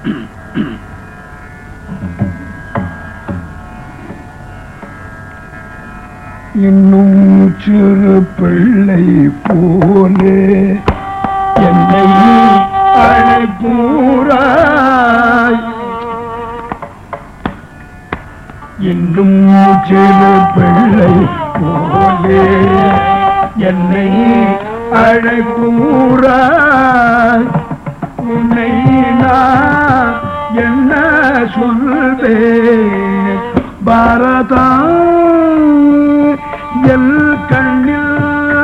இன்னும் சிறு பிள்ளை போலே என்னை அழைப்பூராய் இன்னும் சிறு பிள்ளை போலே என்னை அழைப்பூராய் உன்னை நான் என்ன சொல்வேன் பாரதா எல் கண்ணில்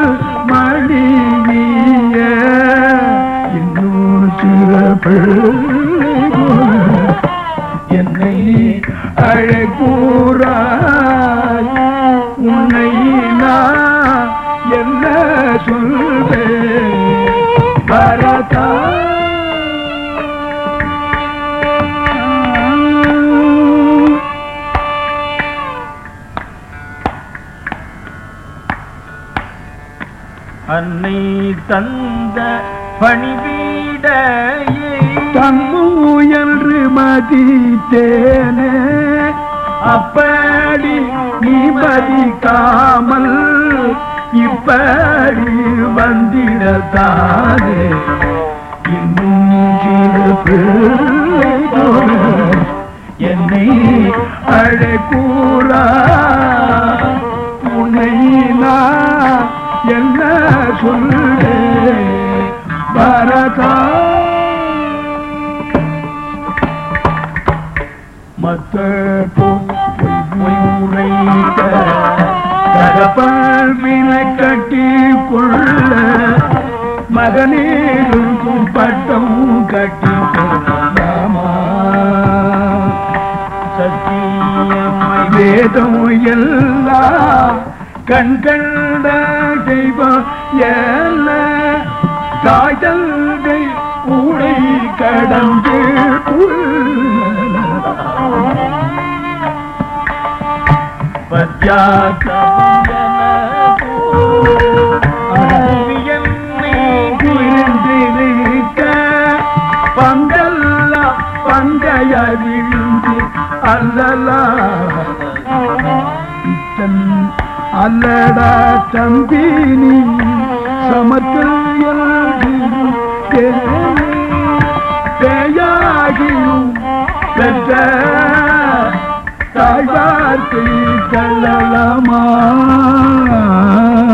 மணிய இன்னும் சில பிள்ளைகள் என்னை அழைக்கூறாய் உன்னை நான் என்ன சொல்வேன் பரதா அன்னை தந்த பணிவீடையே தங்கு என்று மதித்தேனே அப்படி நீ மதிக்காமல் இப்படி வந்திடத்தானே இன்னும் சிறு பிள்ளை போல என்னை அழைக்கூறா உன்னை நான் என்ன சொல்றேன் பரதா மத்த உரைத்த தகப்பல் வினை கட்டி கொள்ள மகனேருக்கும் பட்டம் கட்டி கொள்ளலாமா சத்தியமாய் வேதம் எல்லாம் கண் கண்ட தெய்வம் எல்ல தாய் தந்தை உடை கடந்து உள்ள புரிந்திருக்க பந்தல்லா பங்கைய விழுந்து அல்லலா இத்தன் அல்லடா தம்பினி சமத்தில் எழுதியும் பேயாகியும் பெற்ற தாய் வார்த்தை கல்லலாமா